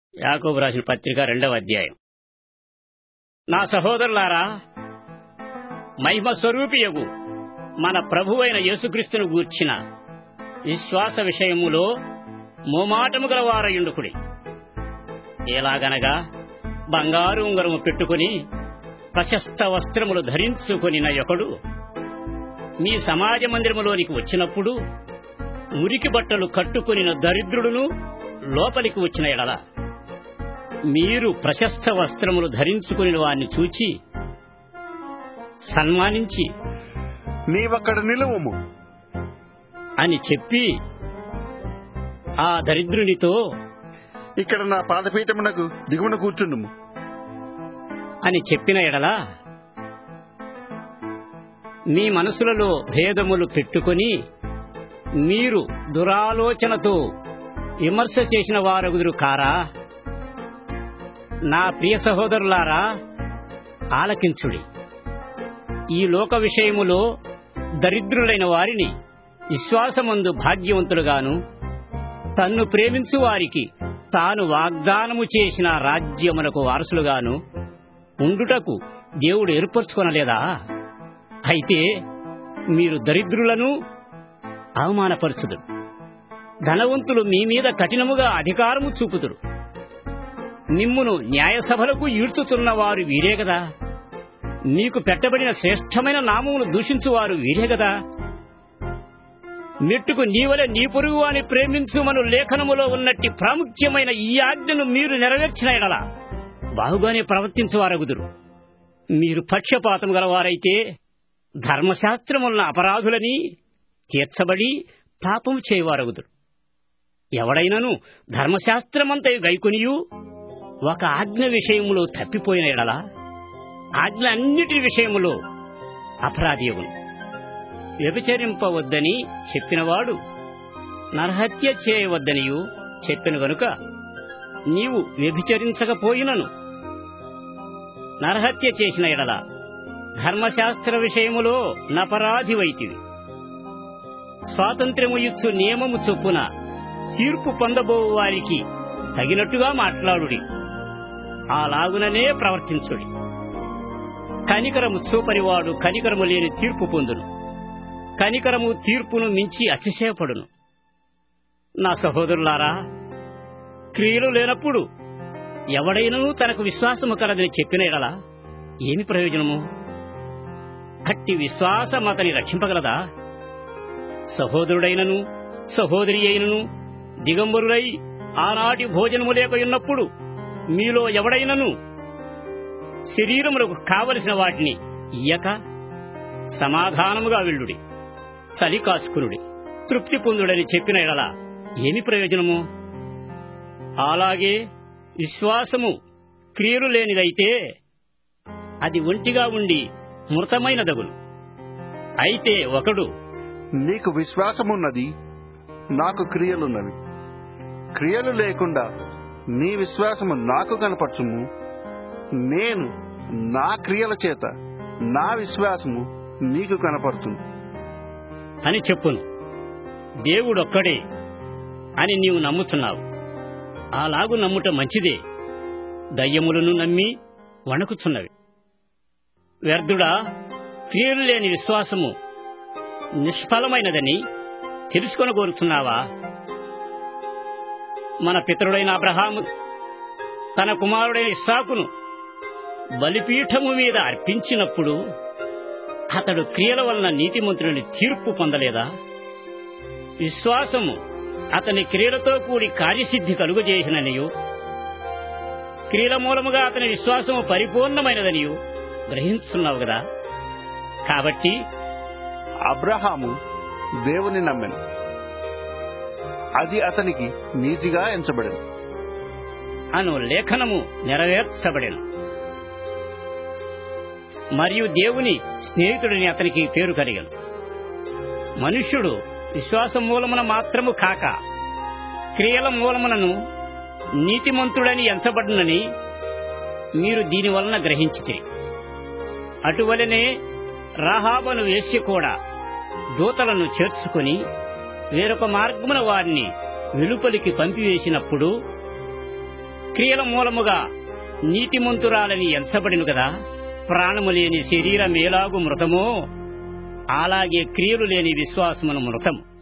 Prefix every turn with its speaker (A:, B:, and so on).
A: యాకోబు రాసిన పత్రిక రెండవ అధ్యాయం నా సహోదరులారా మహిమ స్వరూపియగు మన ప్రభువైన యేసుక్రీస్తును గూర్చిన విశ్వాస విషయములో మోమాటము గల వారయుండుకుడి ఎలాగనగా బంగారు ఉంగరము పెట్టుకుని ప్రశస్త వస్త్రములు ధరించుకొనిన ఒకడు మీ సమాజ మందిరములోనికి వచ్చినప్పుడు మురికి బట్టలు కట్టుకొనిన దరిద్రుడును లోపలికి వచ్చిన ఎడల మీరు ప్రశస్త వస్త్రములు ధరించుకుని వారిని చూచి సన్మానించి
B: నీవక్కడ నిలువము
A: అని చెప్పి ఆ దరిద్రునితో
B: ఇక్కడ నా పాదపీఠమునకు దిగువన కూర్చుండుము
A: అని చెప్పిన ఎడల మీ మనసులలో భేదములు పెట్టుకొని మీరు దురాలోచనతో విమర్శ చేసిన వారగుదురు కారా నా ప్రియ సహోదరులారా ఆలకించుడి ఈ లోక విషయములో దరిద్రులైన వారిని విశ్వాసమందు భాగ్యవంతులుగాను తన్ను ప్రేమించు వారికి తాను వాగ్దానము చేసిన రాజ్యమునకు వారసులుగాను ఉండుటకు దేవుడు ఏర్పరచుకొనలేదా అయితే మీరు దరిద్రులను అవమానపరచుదురు ధనవంతులు మీ మీద కఠినముగా అధికారము చూపుదురు మిమ్మును న్యాయసభలకు ఈడ్చుతున్న వారు వీరే గదా మీకు పెట్టబడిన శ్రేష్టమైన నామమును దూషించువారు వీరే గదా మెట్టుకు నీవలే నీ పొరుగు అని ప్రేమించుమను లేఖనములో ఉన్నట్టి ప్రాముఖ్యమైన ఈ ఆజ్ఞను మీరు నెరవేర్చిన ఎడల బాగుగానే ప్రవర్తించువారగుదురు మీరు పక్షపాతం గలవారైతే ధర్మశాస్త్రమున్న అపరాధులని తీర్చబడి పాపం చేయవారగుదురు ఎవడైనను ధర్మశాస్త్రమంతయు గైకొనియు ఒక ఆజ్ఞ విషయములో తప్పిపోయిన ఎడల ఆజ్ఞ అన్నిటి విషయములో అపరాధియగును వ్యభిచరింపవద్దని చెప్పినవాడు నరహత్య చేయవద్దనియు చెప్పిన గనుక నీవు వ్యభిచరించకపోయినను నరహత్య చేసిన ఎడల ధర్మశాస్త్ర విషయములో నపరాధివైతివి స్వాతంత్ర్యము ఇచ్చు నియమము చొప్పున తీర్పు పొందబో వారికి తగినట్టుగా మాట్లాడుడి అలాగుననే ప్రవర్తించుడి కనికరము చూపరివాడు కనికరము లేని తీర్పు పొందును కనికరము తీర్పును మించి అతిశయపడును నా సహోదరులారా క్రియలు లేనప్పుడు ఎవడైనను తనకు విశ్వాసము కలదని చెప్పిన ఎడలా ఏమి ప్రయోజనము అట్టి విశ్వాసం అతని రక్షింపగలదా సహోదరుడైనను సహోదరి అయినను దిగంబరులై ఆనాటి భోజనము లేకయున్నప్పుడు మీలో ఎవడైనను శరీరములకు కావలసిన వాటిని ఇయ్యక సమాధానముగా వెళ్ళుడి చలి కాచుకునుడి తృప్తి పొందుడని చెప్పిన ఎడల ఏమి ప్రయోజనము అలాగే విశ్వాసము క్రియలు లేనిదైతే అది ఒంటిగా ఉండి మృతమైనదగును అయితే ఒకడు
B: నీకు విశ్వాసమున్నది నాకు క్రియలున్నవి క్రియలు లేకుండా నీ విశ్వాసము నాకు కనపరచుము నేను నా క్రియల చేత నా విశ్వాసము నీకు కనపడుతుంది
A: అని చెప్పును దేవుడొక్కడే అని నీవు నమ్ముతున్నావు అలాగు నమ్ముట మంచిదే దయ్యములను నమ్మి వణకుచున్నవి వ్యర్థుడా క్రియలు లేని విశ్వాసము నిష్ఫలమైనదని తెలుసుకొని కోరుతున్నావా మన పితరుడైన అబ్రహాము తన కుమారుడైన ఇస్సాకును బలిపీఠము మీద అర్పించినప్పుడు అతడు క్రియల వలన నీతిమంతుని తీర్పు పొందలేదా విశ్వాసము అతని క్రియలతో కూడి కార్యసిద్ధి కలుగజేసిననియు క్రియల మూలముగా అతని విశ్వాసము పరిపూర్ణమైనదనియు గ్రహిస్తున్నావు కదా కాబట్టి
B: అబ్రహాము దేవుని నమ్మెను అది అతనికి నీతిగా ఎంచబడింది
A: అను లేఖనము నెరవేర్చబడెను మరియు దేవుని స్నేహితుడిని అతనికి పేరు కలిగను మనుష్యుడు విశ్వాసం మూలమున మాత్రము కాక క్రియల మూలమునను నీతిమంతుడని ఎంచబడునని మీరు దీని వలన గ్రహించితిరి అటువలనే రాహాబను వేశ్య కూడా దూతలను చేర్చుకుని వేరొక మార్గమున వారిని వెలుపలికి పంపివేసినప్పుడు క్రియల మూలముగా నీతిమంతురాలని ఎంచబడిను కదా ప్రాణము లేని శరీరం ఎలాగు మృతమో అలాగే క్రియలు లేని విశ్వాసమును మృతము